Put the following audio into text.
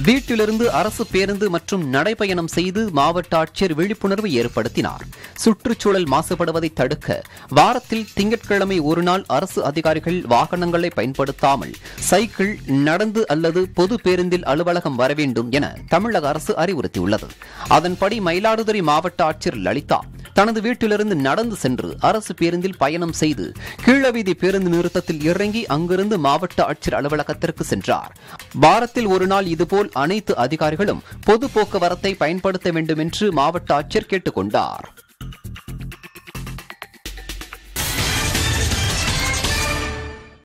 வீட்டிலிருந்து அரசு பேருந்து மற்றும் நடைபயணம் செய்து மாவட்ட ஆட்சியர் விழிப்புணர்வு ஏற்படுத்தினார் சுற்றுச்சூழல் மாசுபடுவதை தடுக்க வாரத்தில் திங்கட்கிழமை ஒருநாள் அரசு அதிகாரிகள் வாகனங்களை பயன்படுத்தாமல் சைக்கிள் நடந்து அல்லது பொது பேருந்தில் அலுவலகம் வர வேண்டும் என தமிழக அரசு அறிவுறுத்தியுள்ளது அதன்படி மயிலாடுதுறை மாவட்ட ஆட்சியர் லலிதா தனது வீட்டிலிருந்து நடந்து சென்று அரசு பேருந்தில் பயணம் செய்து கீழவீதி பேருந்து நிறுத்தத்தில் இறங்கி அங்கிருந்து மாவட்ட ஆட்சியர் அலுவலகத்திற்கு சென்றார் வாரத்தில் ஒரு நாள் இதுபோல் அனைத்து அதிகாரிகளும் பொது போக்குவரத்தை பயன்படுத்த வேண்டும் என்று மாவட்ட ஆட்சியர் கேட்டுக் கொண்டார்